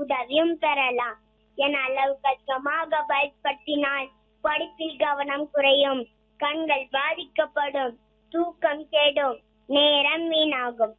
உதவியும் பெறலாம் என அளவுக்கு அதிகமாக பயன்படுத்தினால் படிப்பில் கவனம் குறையும் கண்கள் பாதிக்கப்படும் தூக்கம் கெடும் நேரம் வீணாகும்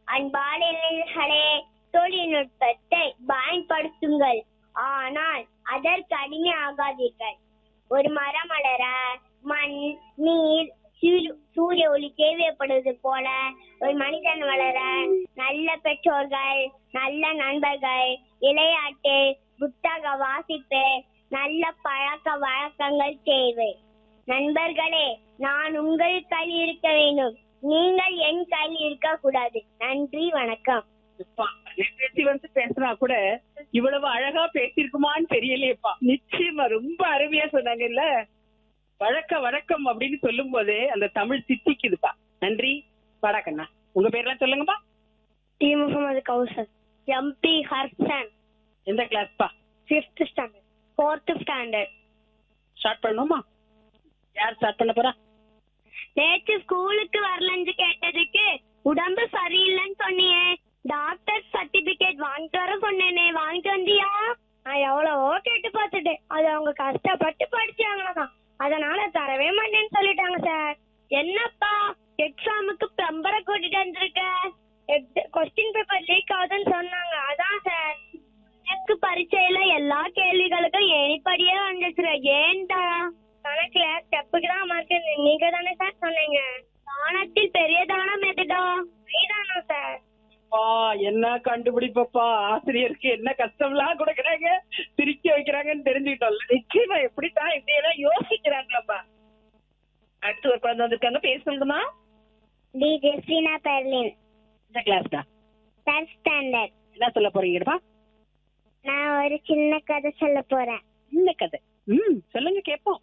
அன்பாளர்களே தொழில்நுட்பத்தை பயன்படுத்துங்கள் ஆனால் அதற்கு அடிமையாகாதீர்கள் ஒரு மரம் வளர மண் நீர் சூரிய- சூரிய ஒளி தேவைப்படுவது போல ஒரு மனிதன் வளர நல்ல பெற்றோர்கள் நல்ல நண்பர்கள் விளையாட்டு புத்தக வாசிப்பு நல்ல பழக்க வழக்கங்கள் தேவை நண்பர்களே நான் உங்கள் கையில் இருக்க வேண்டும் நீங்கள் என் கையில் இருக்க கூடாது நன்றி வணக்கம் எப்பா, பேசி வந்து பேசுனா கூட இவ்வளவு அழகா பேசியிருக்குமான்னு தெரியலையேப்பா நிச்சயமா ரொம்ப அருமையா சொன்னாங்கல்ல வழக்க வழக்கம் அப்படின்னு சொல்லும் போதே அந்த தமிழ் தித்திக்குதுப்பா நன்றி வாடா கண்ணா உங்க பேர்லாம் சொல்லுங்கப்பா டி முகமது கௌசல் எம்பி ஹர்சன் எந்த கிளாஸ்ப்பா fifth standard fourth standard start பண்ணுமா யார் ஸ்டார்ட் பண்ண போறா நேற்று ஸ்கூலுக்கு வரலன்னு கேட்டதுக்கு உடம்பு சரியில்லைன்னு சொன்னியே டாக்டர் சர்டிபிகேட் வாங்கிட்டு வர சொன்னேனே வாங்கிட்டு வந்தியா நான் எவ்வளவோ கேட்டு பார்த்துட்டேன் அது அவங்க கஷ்டப்பட்டு படிச்சாங்களாம் அதனால தரவே மாட்டேன்னு சொல்லிட்டாங்க சார் என்னப்பா எக்ஸாமுக்கு பிளம்பரை கூட்டிட்டு வந்திருக்க கொஸ்டின் பேப்பர் லீக் ஆகுதுன்னு சொன்னாங்க அதான் சார் எனக்கு பரீட்சையில எல்லா கேள்விகளுக்கும் எனிப்படியே வந்துச்சு ஏன்டா கணக்குல ஸ்டெப்புக்கு தான் மார்க் நீங்க தானே சார் சொன்னீங்க தானத்தில் பெரிய தானம் எதுடா நீதானா சார் பா என்ன கண்டுபிடிப்பப்பா ஆசிரியருக்கு என்ன கஷ்டம்லாம் கொடுக்குறாங்க சிரிக்க வைக்கிறாங்கன்னு தெரிஞ்சுக்கிட்டோம்ல நிச்சயமா எப்படித்தான் இப்படி எல்லாம் யோசிக்கிறாங்களப்பா அடுத்து ஒரு குழந்தை வந்திருக்காங்க பேர் சொல்லுமா டி ஜெஸ்டினா பெர்லின் இந்த கிளாஸ்டா தேர்ட் ஸ்டாண்டர்ட் என்ன சொல்ல போறீங்கப்பா நான் ஒரு சின்ன கதை சொல்ல போறேன் இந்த கதை ம் சொல்லுங்க கேப்போம்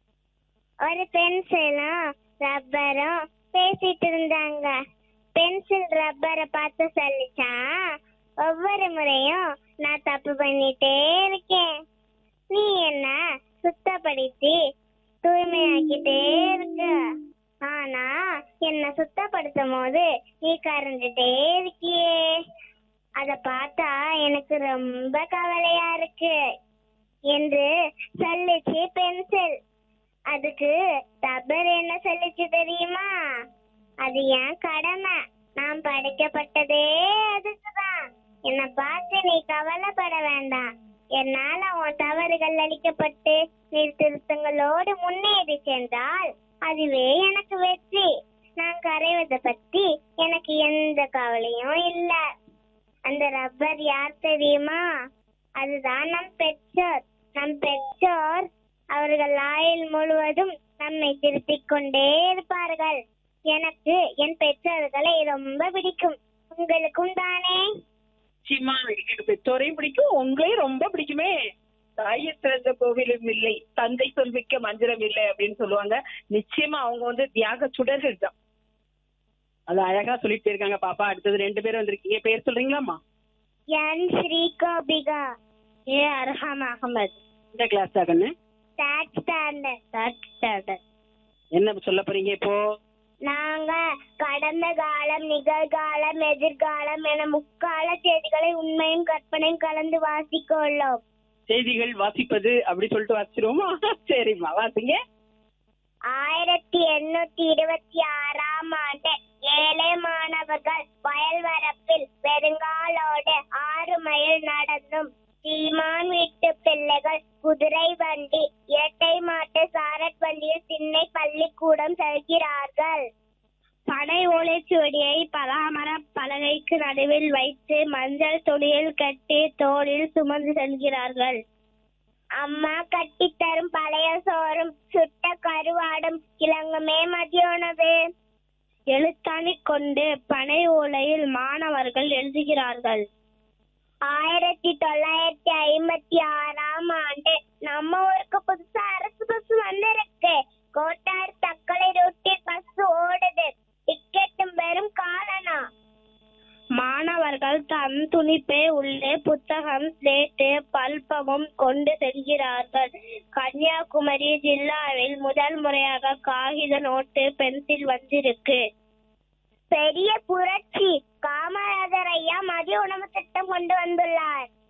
ஒரு பென்சிலும் ரப்பரும் பேசிட்டு இருந்தாங்க பென்சில் ரப்பரை பார்த்து சொல்லிச்சான் ஒவ்வொரு முறையும் நான் தப்பு பண்ணிட்டே இருக்கேன் நீ என்ன சுத்தப்படுத்தி தூய்மையாக்கிட்டே இருக்க ஆனா என்ன சுத்தப்படுத்தும் போது நீ கறந்துட்டே இருக்கியே அத பார்த்தா எனக்கு ரொம்ப கவலையா இருக்கு என்று சொல்லுச்சு பென்சில் அதுக்கு ரப்பர் என்ன சொல்லுச்சு தெரியுமா அது என் கடமை நான் படைக்கப்பட்டதே அதுக்குதான் என்ன பார்த்து நீ கவலைப்பட வேண்டாம் என்னால உன் தவறுகள் அளிக்கப்பட்டு திருத்தங்களோடு முன்னேறி சென்றால் அதுவே எனக்கு வெற்றி நான் கரைவதை பத்தி எனக்கு எந்த கவலையும் இல்ல அந்த ரப்பர் யார் தெரியுமா அதுதான் நம் பெற்றோர் நம் பெற்றோர் அவர்கள் ஆயுள் முழுவதும் நம்மை திருத்திக் கொண்டே இருப்பார்கள் எனக்கு என் பெற்றோர்களை ரொம்ப பிடிக்கும் உங்களுக்கும் தானே நிச்சயமா எனக்கு பெற்றோரையும் பிடிக்கும் உங்களையும் ரொம்ப பிடிக்குமே தாயை சிறந்த கோவிலும் இல்லை தந்தை சொல்விக்க மந்திரம் இல்லை அப்படின்னு சொல்லுவாங்க நிச்சயமா அவங்க வந்து தியாக சுடர்கள் தான் அது அழகா சொல்லிட்டு இருக்காங்க பாப்பா அடுத்தது ரெண்டு பேரும் வந்திருக்கீங்க பேர் சொல்றீங்களாம்மா என் ஸ்ரீ கோபிகா ஏ அர்ஹாம் அகமது இந்த கிளாஸ் தான் கண்ணு தேர்ட் ஸ்டாண்டர்ட் தேர்ட் ஸ்டாண்டர்ட் என்ன சொல்ல போறீங்க இப்போ நாங்க கடந்த காலம் நிகழ்காலம் எதிர்காலம் என முக்கால செய்திகளை உண்மையும் கற்பனையும் கலந்து வாசிக்க உள்ளோம் செய்திகள் வாசிப்பது அப்படி சொல்லிட்டு வாசிச்சிருவோமா சரிம்மா வாசிங்க ஆயிரத்தி எண்ணூத்தி இருபத்தி ஆறாம் ஆண்டு ஏழை மாணவர்கள் வயல் வரப்பில் பெருங்காலோடு ஆறு மைல் நடந்தும் சீமான் வீட்டு பிள்ளைகள் குதிரை வண்டி இரட்டை மாட்டு சாரட் வண்டியில் திண்ணை பள்ளிக்கூடம் செல்கிறார்கள் பனை ஓலைச்சுவடியை பலாமர பலகைக்கு நடுவில் வைத்து மஞ்சள் துணியில் கட்டி தோளில் சுமந்து செல்கிறார்கள் அம்மா கட்டித்தரும் பழைய சோறும் சுட்ட கருவாடும் கிழங்குமே மதிய உணவு எழுத்தாணி கொண்டு பனை ஓலையில் மாணவர்கள் எழுதுகிறார்கள் ஆயிரத்தி தொள்ளாயிரத்தி ஐம்பத்தி ஆறாம் ஆண்டு நம்ம ஊருக்கு புதுசா அரசு பஸ் வந்திருக்கு கோட்டார் தக்கலை ரூட்டில் பஸ் ஓடுது டிக்கெட்டும் வெறும் காலனா மாணவர்கள் தன் துணிப்பை உள்ளே புத்தகம் ஸ்லேட்டு பல்பமும் கொண்டு செல்கிறார்கள் கன்னியாகுமரி ஜில்லாவில் முதல் முறையாக காகித நோட்டு பென்சில் வந்திருக்கு பெரிய புரட்சி காமராஜர் ஐயா மதிய உணவு திட்டம் கொண்டு வந்துள்ளார்